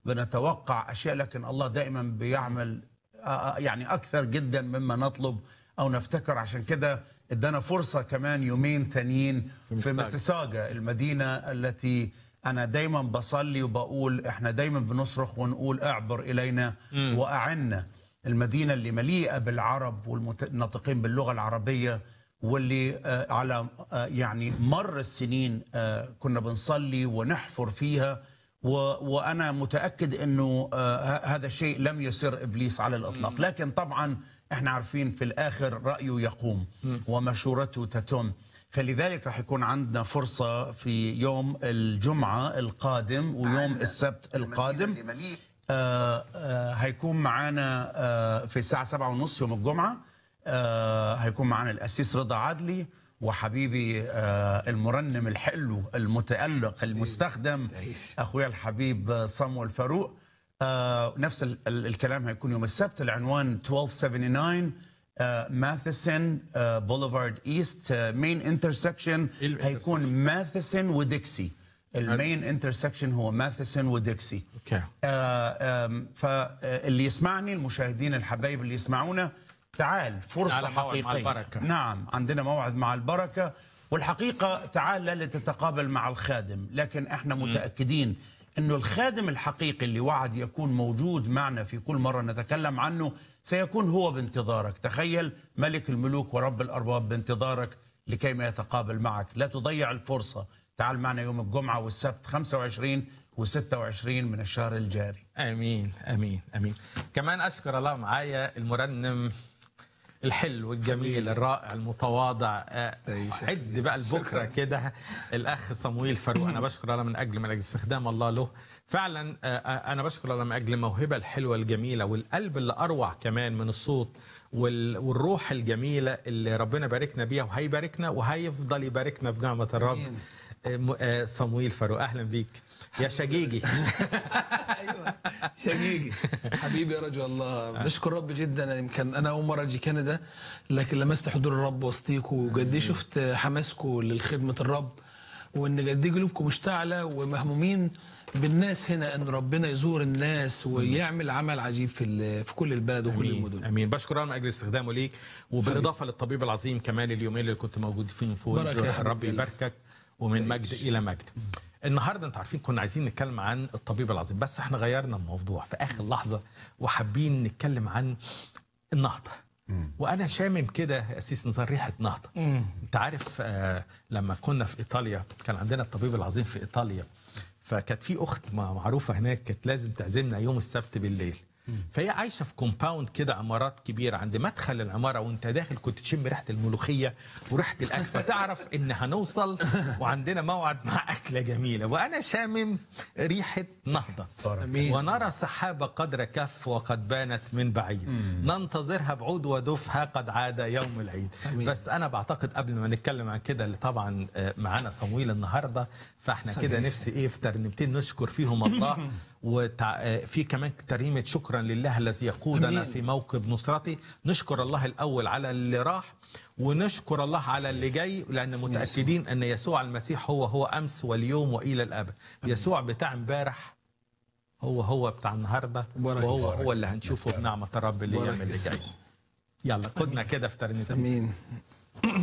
بنتوقع اشياء لكن الله دائما بيعمل آه، يعني اكثر جدا مما نطلب او نفتكر عشان كده ادانا فرصه كمان يومين تانيين في ميسيساغا. ميسيساغا المدينه التي انا دايما بصلي وبقول احنا دايما بنصرخ ونقول اعبر الينا واعنا المدينه اللي مليئه بالعرب والناطقين باللغه العربيه واللي آه، على آه، يعني مر السنين آه، كنا بنصلي ونحفر فيها و وانا متاكد انه آه، ه- هذا الشيء لم يسر ابليس على الاطلاق لكن طبعا احنا عارفين في الاخر رايه يقوم ومشورته تتم فلذلك راح يكون عندنا فرصه في يوم الجمعه القادم ويوم السبت القادم آه آه هيكون معانا آه في الساعه سبعة ونص يوم الجمعه آه هيكون معانا الاسيس رضا عدلي وحبيبي آه المرنم الحلو المتالق المستخدم اخويا الحبيب آه، صمويل فاروق آه نفس ال ال الكلام هيكون يوم السبت العنوان 1279 ماثيسون بوليفارد ايست مين انترسكشن إيه ال هيكون ماثيسون وديكسي المين انترسكشن هو ماثيسون وديكسي اوكي آه، آم، فاللي يسمعني المشاهدين الحبايب اللي يسمعونا تعال فرصة تعال موعد مع حقيقية البركة. نعم عندنا موعد مع البركة والحقيقة تعال لا لتتقابل مع الخادم لكن احنا متأكدين انه الخادم الحقيقي اللي وعد يكون موجود معنا في كل مرة نتكلم عنه سيكون هو بانتظارك تخيل ملك الملوك ورب الأرباب بانتظارك لكي ما يتقابل معك لا تضيع الفرصة تعال معنا يوم الجمعة والسبت 25 و26 من الشهر الجاري امين امين امين كمان اشكر الله معايا المرنم الحلو الجميل الرائع المتواضع آه، عد بقى لبكره كده الاخ صمويل فاروق انا بشكر الله من اجل من اجل استخدام الله له فعلا آه، آه، انا بشكر الله من اجل الموهبه الحلوه الجميله والقلب اللي اروع كمان من الصوت وال- والروح الجميله اللي ربنا باركنا بيها وهيباركنا وهيفضل يباركنا بنعمه الرب آه، م- آه، صمويل فاروق اهلا بيك يا شجيجي ايوه شقيقي حبيبي يا رجل الله بشكر رب جدا أنا يمكن انا اول مره اجي كندا لكن لمست حضور الرب وسطيكم وقد ايه شفت حماسكم لخدمه الرب وان قد ايه قلوبكم مشتعله ومهمومين بالناس هنا ان ربنا يزور الناس ويعمل عمل عجيب في ال- في كل البلد وكل امين المدن امين بشكر الله من اجل استخدامه ليك وبالاضافه للطبيب العظيم كمان اليومين اللي كنت موجود فيهم في بركة يا وجه حبيب الرب قلبي. يباركك ومن مجد الى مجد النهارده انتوا عارفين كنا عايزين نتكلم عن الطبيب العظيم بس احنا غيرنا الموضوع في اخر لحظه وحابين نتكلم عن النهضه وانا شامم كده يا اسيس نزار ريحه نهضه انت عارف آه لما كنا في ايطاليا كان عندنا الطبيب العظيم في ايطاليا فكانت في اخت مع- معروفه هناك كانت لازم تعزمنا يوم السبت بالليل فهي عايشه في كومباوند كده عمارات كبيره عند مدخل العماره وانت داخل كنت تشم ريحه الملوخيه وريحه الاكل فتعرف ان هنوصل وعندنا موعد مع اكله جميله وانا شامم ريحه نهضه أمين. ونرى سحابه قدر كف وقد بانت من بعيد ننتظرها بعود ودفها قد عاد يوم العيد أمين. بس انا بعتقد قبل ما نتكلم عن كده اللي طبعا آه، معانا صمويل النهارده فاحنا كده نفسي ايه في ترنيمتين نشكر فيهم الله وفي كمان ترنيمه شكرا لله الذي يقودنا أمين. في موكب نصرته نشكر الله الاول على اللي راح ونشكر الله على اللي جاي لان متاكدين ان يسوع المسيح هو هو امس واليوم والى الابد يسوع بتاع امبارح هو هو بتاع النهارده بارك وهو اسمك. هو اللي هنشوفه بنعمه الرب اللي بارك يعمل اللي اسمك. جاي يلا خدنا كده في ترنيمتين امين